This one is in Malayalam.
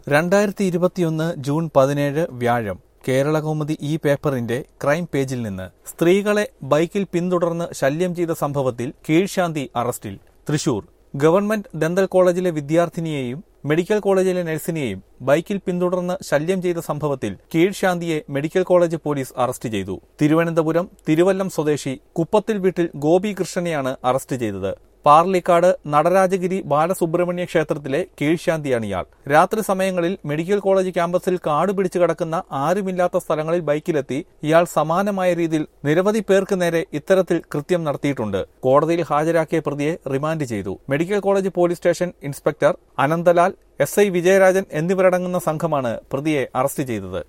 രണ്ടായിരത്തി ഇരുപത്തിയൊന്ന് ജൂൺ പതിനേഴ് വ്യാഴം കേരളകൗമുദി ഈ പേപ്പറിന്റെ ക്രൈം പേജിൽ നിന്ന് സ്ത്രീകളെ ബൈക്കിൽ പിന്തുടർന്ന് ശല്യം ചെയ്ത സംഭവത്തിൽ കീഴ്ശാന്തി അറസ്റ്റിൽ തൃശൂർ ഗവൺമെന്റ് ദന്തൽ കോളേജിലെ വിദ്യാർത്ഥിനിയെയും മെഡിക്കൽ കോളേജിലെ നഴ്സിനെയും ബൈക്കിൽ പിന്തുടർന്ന് ശല്യം ചെയ്ത സംഭവത്തിൽ കീഴ്ശാന്തിയെ മെഡിക്കൽ കോളേജ് പോലീസ് അറസ്റ്റ് ചെയ്തു തിരുവനന്തപുരം തിരുവല്ലം സ്വദേശി കുപ്പത്തിൽ വീട്ടിൽ ഗോപി കൃഷ്ണനെയാണ് അറസ്റ്റ് ചെയ്തത് പാർലിക്കാട് നടരാജഗിരി ബാലസുബ്രഹ്മണ്യ ക്ഷേത്രത്തിലെ കീഴ്ശാന്തിയാണ് ഇയാൾ രാത്രി സമയങ്ങളിൽ മെഡിക്കൽ കോളേജ് ക്യാമ്പസിൽ കാട് പിടിച്ചു കിടക്കുന്ന ആരുമില്ലാത്ത സ്ഥലങ്ങളിൽ ബൈക്കിലെത്തി ഇയാൾ സമാനമായ രീതിയിൽ നിരവധി പേർക്ക് നേരെ ഇത്തരത്തിൽ കൃത്യം നടത്തിയിട്ടുണ്ട് കോടതിയിൽ ഹാജരാക്കിയ പ്രതിയെ റിമാൻഡ് ചെയ്തു medical college police station inspector Ananthalal S I Vijayarajan എന്നിവരടങ്ങുന്ന സംഘമാണ് പ്രതിയെ അറസ്റ്റ് ചെയ്തത്